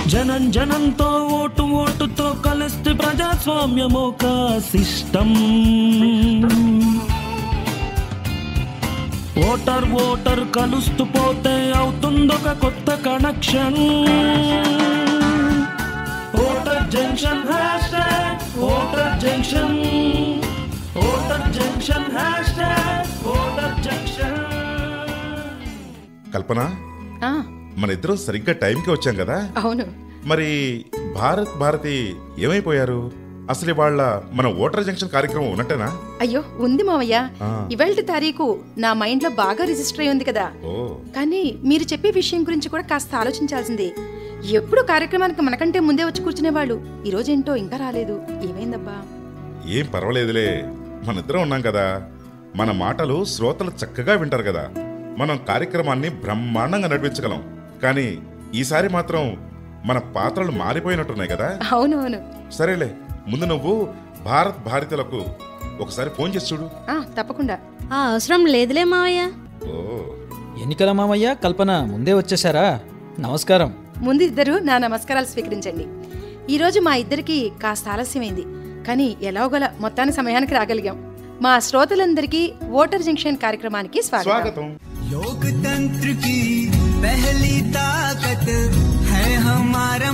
జనం జనంతో ఓటు ఓటుతో కలిస్తే ప్రజాస్వామ్యం ఒక సిస్టమ్ ఓటర్ ఓటర్ కలుస్తూ పోతే అవుతుందొక కొత్త connection voter junction hashtag voter junction voter junction hashtag voter junction కల్పన ఆ, మన ఇద్దరం సరిగ్గా టైంకి వచ్చాం కదా అవును మరి భారత్ భారతి ఏమైపోయారు అసలు వాళ్ళ మన ఓటర్ జంక్షన్ కార్యక్రమం ఉన్నట్టేనా అయ్యో ఉంది మావయ్య ఆ. ఇవాళ తారీఖు నా మైండ్ లో బాగా రిజిస్టర్ అయి ఉంది కదా ఓ కానీ మీరు చెప్పే విషయం గురించి కూడా కాస్త ఆలోచించాల్సిందే ఎప్పుడు కార్యక్రమానికి మనకంటే ముందే వచ్చి కూర్చునేవాళ్ళు ఈ రోజేంటో ఇంకా రాలేదు ఏమైందబ్బా ఏం పర్వాలేదులే మన ఇద్దరం ఉన్నాం కదా మన మాటలు శ్రోతలు చక్కగా వింటారు కదా మనం కార్యక్రమాన్ని బ్రహ్మాండంగా నడిపించగలం కానీ ఈసారి మాత్రం మన పాత్రలు మారిపోయినట్టున్నాయి కదా అవునవును సరేలే ముందు నువ్వు భారత్ భారతీయులకు ఒకసారి ఫోన్ చేసి చూడు ఆ తప్పకుండా ఆ అవసరం లేదులే మావయ్య ఓ ఎన్నికల మామయ్య కల్పన ముందే వచ్చేసారా నమస్కారం ముందు ఇద్దరు నా నమస్కారాలు స్వీకరించండి ఈరోజు మా ఇద్దరికి కాస్త ఆలస్యమైంది కానీ ఎలాగోలా మొత్తానికి సమయానికి రాగలిగాం మా శ్రోతలందరికీ ఓటర్ జంక్షన్ కార్యక్రమానికి స్వాగతం స్వాగతం लोकतंत्र की पहली ताकत है हमारा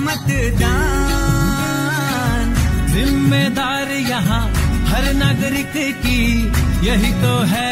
मतदान जिम्मेदार यहाँ हर नागरिक की यही तो है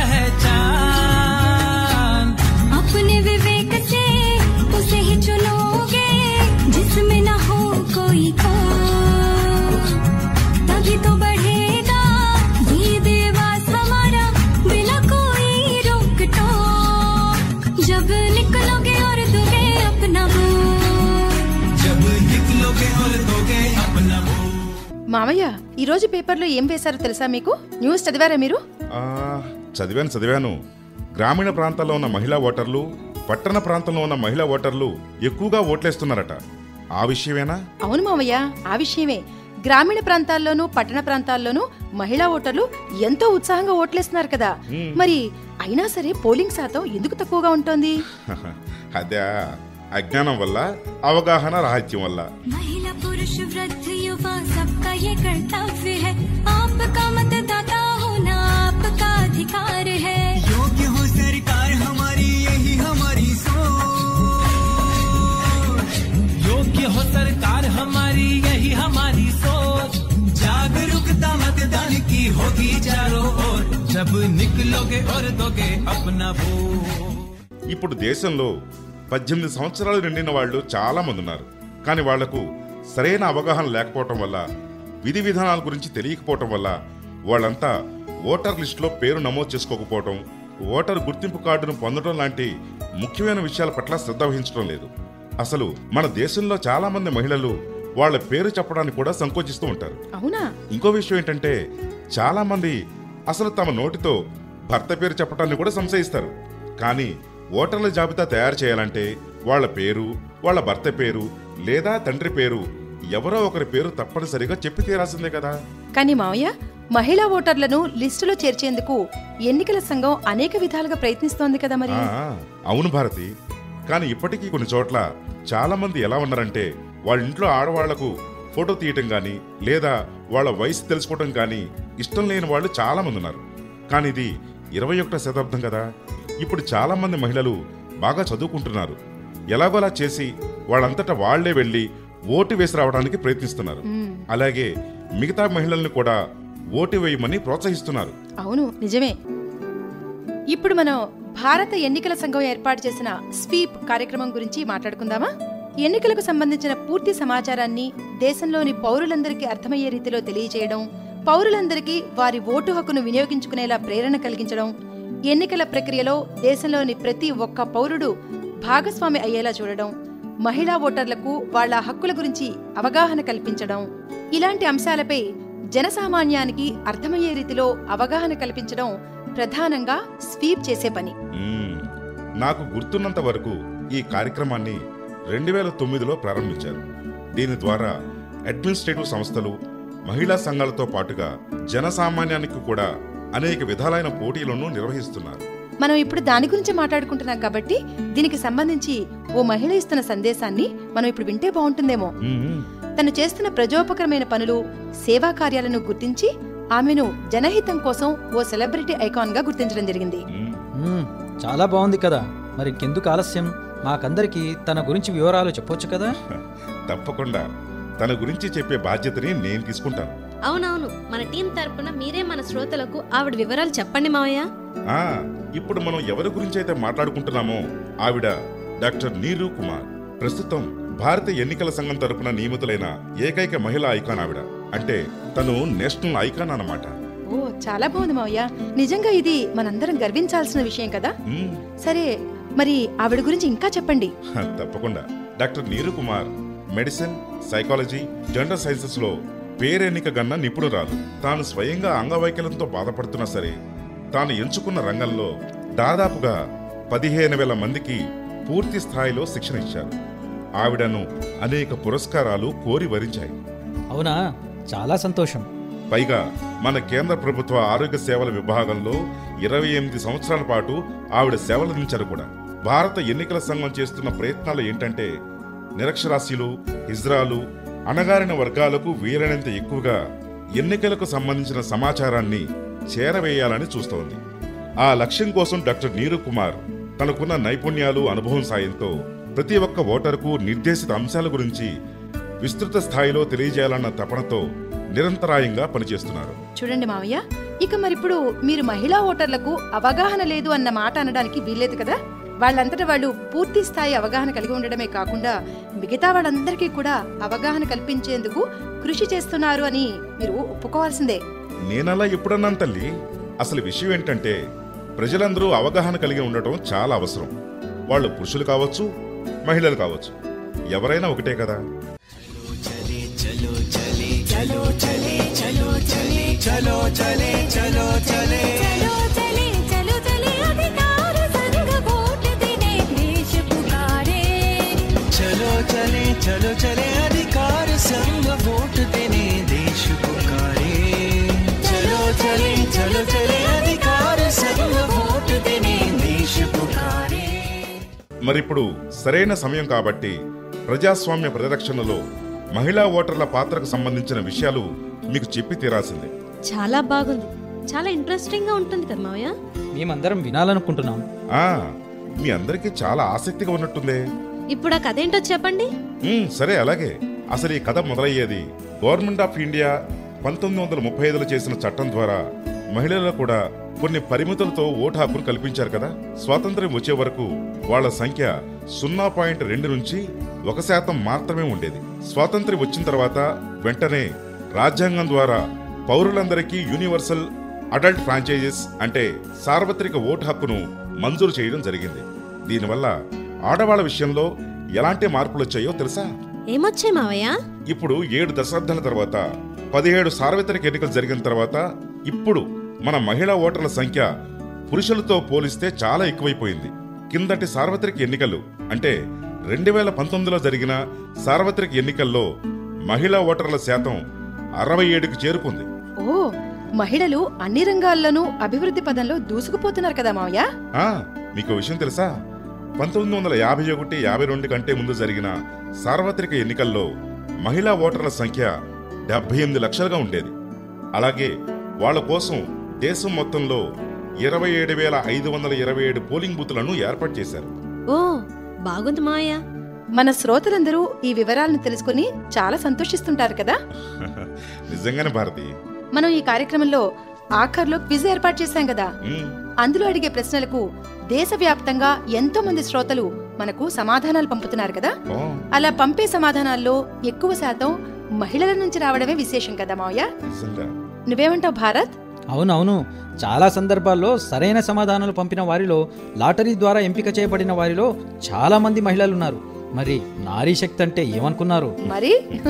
पहचान अपने विवेक से उसे ही चुनोगे जिसमें न हो कोई खोट तभी तो बढ़ेगा ये देवास हमारा बिना कोई रोक टोक जब निकलोगे और दोगे अपना वोट जब निकलोगे और दोगे अपना वोट మామయ్య ఈ రోజు పేపర్లో ఏం వేశారో తెలుసా మీకు న్యూస్ చదివారా మీరు ఆ, చదివాను చదివాను గ్రామీణ ప్రాంతాల్లో ఉన్న మహిళా ఓటర్లు పట్టణ ప్రాంతంలో ఉన్న మహిళా ఓటర్లు ఎక్కువగా ఓట్లేస్తున్నారట ఆ విషయమేనా అవును మామయ్య ఆ విషయమే గ్రామీణ ప్రాంతాల్లోనూ పట్టణ ప్రాంతాల్లోనూ మహిళా ఓటర్లు ఎంతో ఉత్సాహంగా ఓట్లేస్తున్నారు కదా మరి అయినా సరే పోలింగ్ శాతం ఎందుకు తక్కువగా ఉంటోంది అదే అజ్ఞానం వల్ల అవగాహన రాహిత్యం వల్ల महिला पुरुष वृद्ध युवा सबका ये कर्तव्य है आपका मतदाता होना आपका अधिकार है योग्य हो सरकार हमारी यही हमारी सोच योग्य हो सरकार हमारी यही हमारी सोच जागरूकता मतदान की होगी चारों ओर जब निकलोगे और दोगे अपना वोट ఇప్పుడు దేశంలో పద్దెనిమిది సంవత్సరాలు నిండిన వాళ్ళు చాలా మంది ఉన్నారు కానీ వాళ్లకు సరైన అవగాహన లేకపోవటం వల్ల విధి విధానాల గురించి తెలియకపోవటం వల్ల వాళ్ళంతా ఓటర్ లిస్టులో పేరు నమోదు చేసుకోకపోవటం ఓటర్ గుర్తింపు కార్డును పొందడం లాంటి ముఖ్యమైన విషయాల పట్ల శ్రద్ధ వహించడం లేదు అసలు మన దేశంలో చాలా మంది మహిళలు వాళ్ళ పేరు చెప్పడానికి కూడా సంకోచిస్తూ ఉంటారు అవునా ఇంకో విషయం ఏంటంటే చాలా మంది అసలు తమ నోటితో భర్త పేరు చెప్పడాన్ని కూడా సంశయిస్తారు కానీ ఓటర్ల జాబితా తయారు చేయాలంటే వాళ్ళ పేరు వాళ్ళ భర్త పేరు లేదా తండ్రి పేరు ఎవరో ఒకరి పేరు తప్పనిసరిగా చెప్పి తీరాల్సిందే కదా కానీ మావయ్య మహిళా ఓటర్లను లిస్టులో చేర్చేందుకు ఎన్నికల సంఘం అనేక విధాలుగా ప్రయత్నిస్తోంది కదా మరి ఆ, అవును భారతి కానీ ఇప్పటికీ కొన్ని చోట్ల చాలా మంది ఎలా ఉన్నారంటే వాళ్ళ ఇంట్లో ఆడవాళ్లకు ఫోటో తీయటం గాని లేదా వాళ్ళ వయసు తెలుసుకోవటం గాని ఇష్టం లేని వాళ్ళు చాలా మంది ఉన్నారు కానీ ఇది ఇరవై ఒకటో శతాబ్దం కదా ఇప్పుడు చాలా మంది మహిళలు బాగా చదువుకుంటున్నారు ఎలాగోలా చేసి వాళ్ళంతటా వాళ్లే వెళ్లి ఓటు వేసి రావడానికి ప్రయత్నిస్తున్నారు అలాగే మిగతా మహిళల్ని కూడా ఓటు వేయమని ప్రోత్సహిస్తున్నారు అవును నిజమే ఇప్పుడు మనం భారత ఎన్నికల సంఘం ఏర్పాటు చేసిన స్వీప్ కార్యక్రమం గురించి మాట్లాడుకుందామా ఎన్నికలకు సంబంధించిన పూర్తి సమాచారాన్ని దేశంలోని పౌరులందరికీ అర్థమయ్యే రీతిలో తెలియజేయడం పౌరులందరికీ వారి ఓటు హక్కును వినియోగించుకునేలా ప్రేరణ కలిగించడం ఎన్నికల ప్రక్రియలో దేశంలోని ప్రతి ఒక్క పౌరుడు భాగస్వామి అయ్యేలా చూడడం మహిళా ఓటర్లకు వాళ్ళ హక్కుల గురించి అవగాహన కల్పించడం ఇలాంటి అంశాలపై జనసామాన్యానికి అర్థమయ్యే రీతిలో అవగాహన కల్పించడం ప్రధానంగా స్వీప్ చేసే పని మ్మ్. నాకు గుర్తున్నంత వరకు ఈ కార్యక్రమాన్ని రెండు వేల తొమ్మిదిలో ప్రారంభించారు దీని ద్వారా అడ్మినిస్ట్రేటివ్ సంస్థలు మహిళా సంఘాలతో పాటుగా జనసామాన్యానికి కూడా అనేక విధాలైన పోటీలను నిర్వహిస్తున్నారు మనం ఇప్పుడు దాని గురించి మాట్లాడుకుంటున్నాం కాబట్టి దీనికి సంబంధించి ఓ మహిళ ఇస్తున్న సందేశాన్ని మనం ఇప్పుడు వింటే బాగుంటుందేమో మ్మ్. తను చేస్తున్న ప్రజోపకరమైన పనులు సేవా కార్యాలను గుర్తించి ఆమెను జనహితం కోసం ఓ సెలబ్రిటీ ఐకాన్ గా గుర్తించడం జరిగింది మ్మ్. మ్మ్, చాలా బాగుంది కదా మరి ఇంకెందుకు ఆలస్యం మాకందరికీ తన గురించి వివరాలు చెప్పొచ్చు కదా తప్పకుండా తన గురించి చెప్పే బాధ్యతని నేను తీసుకుంటాను అవునవును మన టీం తరపున మీరే మన శ్రోతలకు ఆవిడ వివరాలు చెప్పండి మావయ్య ఆ ఇప్పుడు మనం ఎవరి గురించి అయితే మాట్లాడుకుంటున్నామో ఆవిడ డాక్టర్ నీరు కుమార్ ప్రస్తుతం భారత ఎన్నికల సంఘం తరపున నియమితులైన ఏకైక మహిళా ఐకాన్ ఆవిడ అంటే తను నేషనల్ ఐకాన్ అన్నమాట ఓ చాలా బాగుంది మావయ్య నిజంగా ఇది మనందరం గర్వించాల్సిన విషయం కదా మ్మ్. సరే మరి ఆవిడ గురించి ఇంకా చెప్పండి హ, తప్పకుండా doctor Neeru Kumar medicine psychology general sciences లో పేరెన్నిక గన్న నిపుణురాలు తాను స్వయంగా అంగవైకల్యంతో బాధపడుతున్నా సరే తాను ఎంచుకున్న రంగంలో దాదాపుగా పదిహేను వేల మందికి పూర్తి స్థాయిలో శిక్షణ ఇచ్చారు ఆవిడను అనేక పురస్కారాలు కోరి వరించాయి అవునా చాలా సంతోషం పైగా మన కేంద్ర ప్రభుత్వ ఆరోగ్య సేవల విభాగంలో ఇరవై ఎనిమిది సంవత్సరాల పాటు ఆవిడ సేవలందించారు కూడా భారత ఎన్నికల సంఘం చేస్తున్న ప్రయత్నాలు ఏంటంటే నిరక్షరాస్యులు హిజ్రాలు అణగారిన వర్గాలకు వీలైనంత ఎక్కువగా ఎన్నికలకు సంబంధించిన సమాచారాన్ని చేరవేయాలని చూస్తోంది ఆ లక్ష్యం కోసం డాక్టర్ నీరు కుమార్ తనకున్న నైపుణ్యాలు అనుభవం సాయంతో ప్రతి ఒక్క ఓటరుకు నిర్దేశిత అంశాల గురించి విస్తృత స్థాయిలో తెలియజేయాలన్న తపనతో నిరంతరాయంగా పనిచేస్తున్నారు చూడండి మావయ్య ఇక మరిప్పుడు మీరు మహిళా ఓటర్లకు అవగాహన లేదు అన్న మాట అనడానికి వీల్లేదు కదా వాళ్ళంతటా వాళ్ళు పూర్తి స్థాయి అవగాహన కలిగి ఉండడమే కాకుండా మిగతా వాళ్ళందరికీ కూడా అవగాహన కల్పించేందుకు కృషి చేస్తున్నారు అని మీరు ఒప్పుకోవాల్సిందే నేనలా ఎప్పుడన్నాను తల్లి అసలు విషయం ఏంటంటే ప్రజలందరూ అవగాహన కలిగి ఉండటం చాలా అవసరం వాళ్ళు పురుషులు కావచ్చు మహిళలు కావచ్చు ఎవరైనా ఒకటే కదా चलो चले चलो चले अधिकार संग वोट देने देश पुकारे चलो चले चलो चले अधिकार संग वोट देने देश पुकारे चलो चले चलो चले अधिकार संग वोट देने देश पुकारे మరిప్పుడు సరైన సమయం కాబట్టి ప్రజాస్వామ్య పరిరక్షణలో మహిళా ఓటర్ల పాత్రకు సంబంధించిన విషయాలు మీకు చెప్పి తీరాల్సిందే చాలా బాగుంది చాలా ఇంట్రెస్టింగ్ గా ఉంటుంది కదా మావయ్య మేమందరం వినాలనుకుంటున్నాం ఆ మీ అందరికీ చాలా ఆసక్తిగా ఉన్నట్టుందే ఇప్పుడు ఆ కథ ఏంటో చెప్పండి ఉమ్, సరే అలాగే అసలు ఈ కథ మొదలయ్యేది గవర్నమెంట్ ఆఫ్ ఇండియా పంతొమ్మిది వందల ముప్పై ఐదులో చేసిన చట్టం ద్వారా మహిళలకు కూడా కొన్ని పరిమితులతో ఓటు హక్కును కల్పించారు కదా స్వాతంత్ర్యం వచ్చే వరకు వాళ్ళ సంఖ్య సున్నా పాయింట్ రెండు నుంచి ఒక శాతం మాత్రమే ఉండేది స్వాతంత్ర్యం వచ్చిన తర్వాత వెంటనే రాజ్యాంగం ద్వారా పౌరులందరికీ యూనివర్సల్ అడల్ట్ ఫ్రాంచైజెస్ అంటే సార్వత్రిక ఓటు హక్కును మంజూరు చేయడం జరిగింది దీనివల్ల ఆడవాళ్ల విషయంలో ఎలాంటి మార్పులు వచ్చాయో తెలుసా ఏమొచ్చాయి మావయ్య ఇప్పుడు ఏడు దశాబ్దాల తర్వాత పదిహేడు సార్వత్రిక ఎన్నికలు జరిగిన తర్వాత ఇప్పుడు మన మహిళా ఓటర్ల సంఖ్య పురుషులతో పోలిస్తే చాలా ఎక్కువైపోయింది కిందటి సార్వత్రిక ఎన్నికలు అంటే రెండు వేల పంతొమ్మిదిలో జరిగిన సార్వత్రిక ఎన్నికల్లో మహిళా ఓటర్ల శాతం అరవై ఏడుకు చేరుకుంది ఓ మహిళలు అన్ని రంగాల్లోనూ అభివృద్ధి పదంలో దూసుకుపోతున్నారు కదా మావయ్య ఆ మీకు విషయం తెలుసా పంతొమ్మిది వందల యాభై ఒకటి యాభై రెండు కంటే ముందు జరిగిన సార్వత్రిక ఎన్నికల్లో మహిళా ఓటర్ల సంఖ్య డెబ్బై ఎనిమిది లక్షలుగా ఉండేది అలాగే వాళ్ళ కోసం దేశం మొత్తంలో ఇరవై ఏడు వేల ఐదు వందల ఇరవై ఏడు పోలింగ్ బూత్లను ఏర్పాటు చేశారు ఓ బాగుంది మావయ్య మన శ్రోతలందరూ ఈ వివరాలను తెలుసుకుని చాలా సంతోషిస్తుంటారు కదా నిజంగానే భారతి మనం ఈ కార్యక్రమంలో ఆఖర్లో క్విజ్ ఏర్పాటు చేశాం కదా ఉమ్, అందులో అడిగే ప్రశ్నలకు దేశవ్యాప్తంగా ఎంతో మంది శ్రోతలు మనకు సమాధానాలు పంపుతున్నారు కదా ఓ, అలా పంపే సమాధానాల్లో ఎక్కువ శాతం మహిళల నుంచి రావడమే విశేషం కదా మావయ్య నిజంగా నువ్వేమంటావు భారత్ అవునవును చాలా సందర్భాల్లో సరైన సమాధానాలు పంపిన వారిలో లాటరీ ద్వారా ఎంపిక చేయబడిన వారిలో చాలా మంది మహిళలు ఉన్నారు మరి నారీ శక్తి అంటే ఏమనుకున్నారు మరి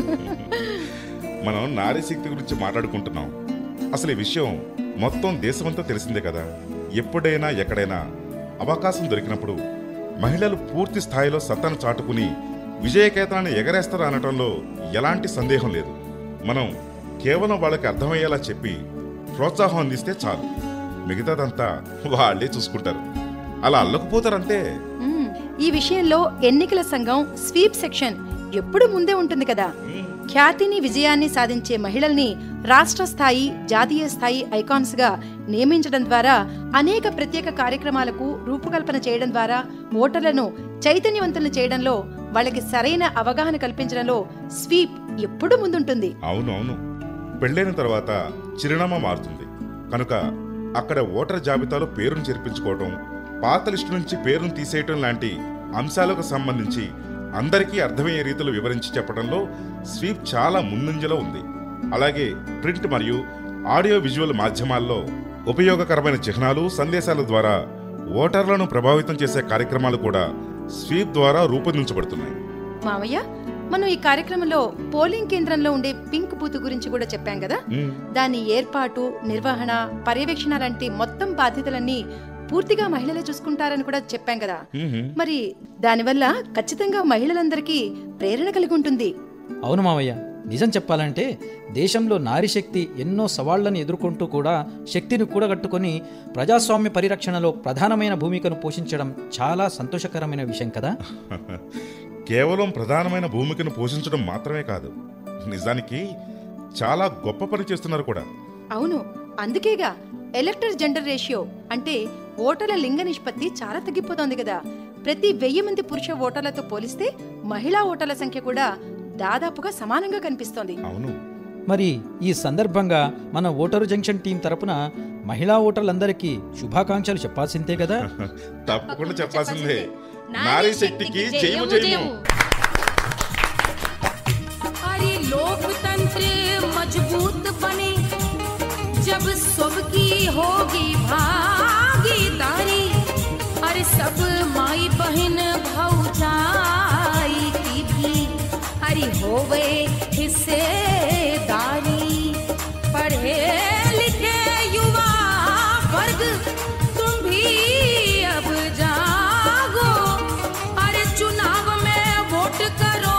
మనం నారీ శక్తి గురించి మాట్లాడుకుంటున్నాం అసలు ఈ విషయం మొత్తం దేశమంతా తెలిసిందే కదా ఎప్పుడైనా ఎక్కడైనా అవకాశం దొరికినప్పుడు మహిళలు పూర్తి స్థాయిలో సత్తాను చాటుకుని విజయకేతనాన్ని ఎగరేస్తారు అనటంలో ఎలాంటి సందేహం లేదు మనం కేవలం వాళ్ళకి అర్థమయ్యేలా చెప్పి ప్రోత్సాహం అందిస్తే చాలు మిగతాదంతా వాళ్ళే చూసుకుంటారు అలా అల్లకపోతారంతే మ్మ్. ఈ విషయంలో ఎన్నికల సంఘం స్వీప్ సెక్షన్ ఎప్పుడు ముందే ఉంటుంది కదా ఖ్యాతిని విజయాన్ని సాధించే మహిళల్ని రాష్ట్ర స్థాయి జాతీయ స్థాయి ఐకాన్స్ గా నియమించడం ద్వారా అనేక ప్రత్యేక కార్యక్రమాలకు రూపకల్పన చేయడం ద్వారా ఓటర్లను చైతన్యవంతులను చేయడంలో వాళ్ళకి సరైన అవగాహన కల్పించడంలో స్వీప్ ఎప్పుడు ముందుంటుంది అవును అవును పెళ్ళైన తర్వాత చిరునామా మారుతుంది కనుక అక్కడ ఓటర్ జాబితాలో పేరును చేర్పించుకోవటం పాత లిస్టు నుంచి పేరును తీసేయటం లాంటి అంశాలకు సంబంధించి అందరికీ అర్థమయ్యే రీతిలో వివరించి చెప్పడంలో స్వీప్ చాలా ముందంజలో ఉంది అలాగే ప్రింట్ మరియు ఆడియో విజువల్ మాధ్యమాల్లో ఉపయోగకరమైన చిహ్నాలు సందేశాల ద్వారా ఓటర్లను ప్రభావితం చేసే కార్యక్రమాలు కూడా స్వీప్ ద్వారా రూపొందించబడుతున్నాయి మామయ్య మనం ఈ కార్యక్రమంలో పోలింగ్ కేంద్రంలో ఉండే పింక్ బూత్ గురించి కూడా చెప్పాం కదా ఉమ్, దాని ఏర్పాటు నిర్వహణ పర్యవేక్షణ లాంటి మొత్తం బాధ్యతలన్నీ పూర్తిగా మహిళలే చూసుకుంటారని కూడా చెప్పాం కదా ఉహుం. మరి దానివల్ల ఖచ్చితంగా మహిళలందరికీ ప్రేరణ కలిగి ఉంటుంది అవును మావయ్య నిజం చెప్పాలంటే దేశంలో నారీ శక్తి ఎన్నో సవాళ్లను ఎదుర్కొంటూ కూడా శక్తిని కూడగట్టుకొని ప్రజాస్వామ్య పరిరక్షణలో ప్రధానమైన భూమికను పోషించడం చాలా సంతోషకరమైన విషయం కదా కేవలం ప్రధానమైన భూమికను పోషించడం మాత్రమే కాదు నిజానికి చాలా గొప్ప పని చేస్తున్నారు కూడా అవును అందుకేగా ఎలక్టర్ జెండర్ రేషియో అంటే ఓటర్ల లింగ నిష్పత్తి చాలా తగ్గిపోతోంది కదా ప్రతి వెయ్యి మంది పురుష ఓటర్లతో పోలిస్తే మహిళా ఓటర్ల సంఖ్య కూడా దాదాపుగా సమానంగా కనిపిస్తోంది అవును మరి ఈ సందర్భంగా మన ఓటరు జంక్షన్ టీం తరపున మహిళా ఓటర్లందరికీ శుభాకాంక్షలు చెప్పాల్సిందే కదా తప్పకుండా చెప్పాల్సిందే నారీ శక్తికి జయము జయము अरे लोकतंत्र मजबूत बने जब सबकी होगी भागीदारी अरे सब माई बहन भौजाई की भी अरे होवे हिस्सेदारी पढ़े लिखे युवा वर्ग तुम भी अब जागो अरे चुनाव में वोट करो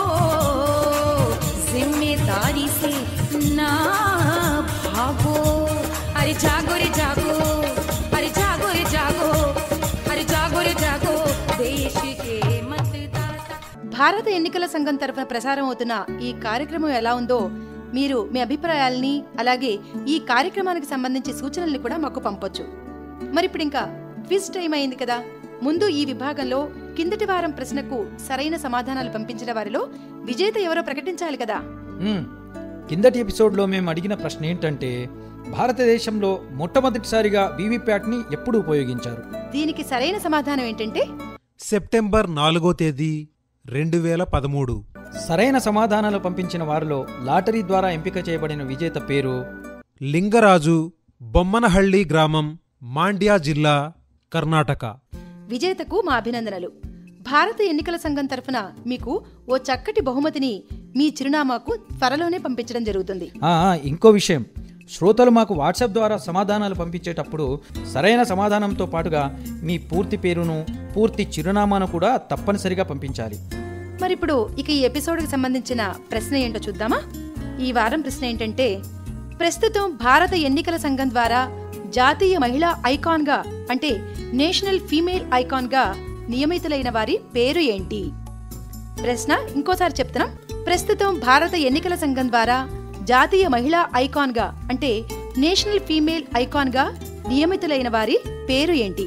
जिम्मेदारी से ना भागो अरे जागो रे जागो अरे जागो रे जागो अरे जागो रे जागो देश के मतदाता భారత ఎన్నికల సంఘం తరఫున ప్రసారం అవుతున్న ఈ కార్యక్రమం ఎలా ఉందో మీరు మీ అభిప్రాయాల్ని అలాగే ఈ కార్యక్రమానికి సంబంధించి సూచనల్ని కూడా మాకు పంపొచ్చు మరి ఇప్పుడు ఇంకా క్విజ్ టైం అయింది కదా ముందు ఈ విభాగంలో కిందటి వారం ప్రశ్నకు సరైన సమాధానాలు పంపించిన వారిలో విజేత ఎవరో ప్రకటించాలి కదా మ్మ్. కిందటి ఎపిసోడ్లో మేము అడిగిన ప్రశ్న ఏంటంటే భారతదేశంలో మొట్టమొదటిసారిగా వీవీప్యాట్ని ఎప్పుడు ఉపయోగించారు దీనికి సరైన సమాధానం ఏంటంటే సెప్టెంబర్ నాలుగో తేదీ రెండు వేల పదమూడు సరైన సమాధానాలు పంపించిన వారిలో లాటరీ ద్వారా ఎంపిక చేయబడిన విజేత పేరు లింగరాజు బొమ్మనహళ్ళి గ్రామం మాండ్యా జిల్లా కర్ణాటక విజేతకు మా అభినందనలు భారత ఎన్నికల సంఘం తరఫున మీకు ఓ చక్కటి బహుమతిని మీ చిరునామాకు త్వరలోనే పంపించడం జరుగుతుంది ఆ, ఆ, ఇంకో విషయం శ్రోతలు మాకు వాట్సాప్ ద్వారా సమాధానాలు పంపించేటప్పుడు సరైన సమాధానంతో పాటుగా మీ పూర్తి పేరును పూర్తి చిరునామాను కూడా తప్పనిసరిగా పంపించాలి మరి ఇప్పుడు ఇక ఈ ఎపిసోడ్కి సంబంధించిన ప్రశ్న ఏంటో చూద్దామా ఈ వారం ప్రశ్న ఏంటంటే ప్రస్తుతం భారత ఎన్నికల సంఘం ద్వారా జాతీయ మహిళా ఐకాన్గా అంటే నేషనల్ ఫీమేల్ ఐకాన్గా నియమితులైన వారి పేరు ఏంటి ప్రశ్న ఇంకోసారి చెప్తున్నాం ప్రస్తుతం భారత ఎన్నికల సంఘం ద్వారా జాతీయ మహిళా ఐకాన్గా అంటే నేషనల్ ఫీమేల్ ఐకాన్గా నియమితులైన వారి పేరు ఏంటి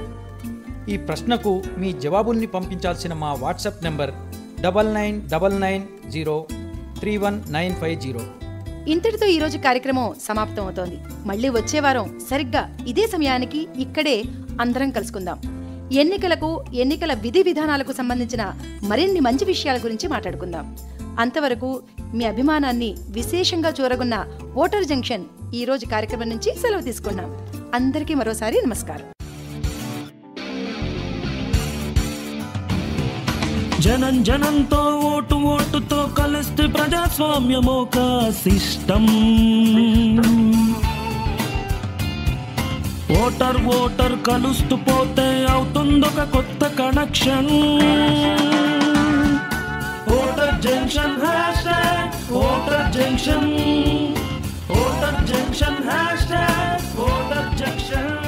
ఈ ప్రశ్నకు మీ జవాబుల్ని పంపించాల్సిన మా WhatsApp number double nine double nine zero three one nine five zero ఇంతటితో ఈ రోజు కార్యక్రమం సమాప్తం అవుతోంది మళ్ళీ వచ్చే వారం సరిగ్గా ఇదే సమయానికి ఇక్కడే అందరం కలుసుకుందాం ఎన్నికలకు ఎన్నికల విధి విధానాలకు సంబంధించిన మరిన్ని మంచి విషయాల గురించి మాట్లాడుకుందాం అంతవరకు మీ అభిమానాన్ని విశేషంగా చూరగొన్న ఓటర్ జంక్షన్ ఈ రోజు కార్యక్రమం నుంచి సెలవు తీసుకున్నాం అందరికీ మరోసారి నమస్కారం జనం జనంతో ఓటు ఓటుతో కలిస్తే ప్రజాస్వామ్యం ఒక సిస్టమ్ ఓటర్ ఓటర్ కలుస్తూ పోతే అవుతుందొక కొత్త connection voter junction hashtag voter junction voter junction hashtag voter junction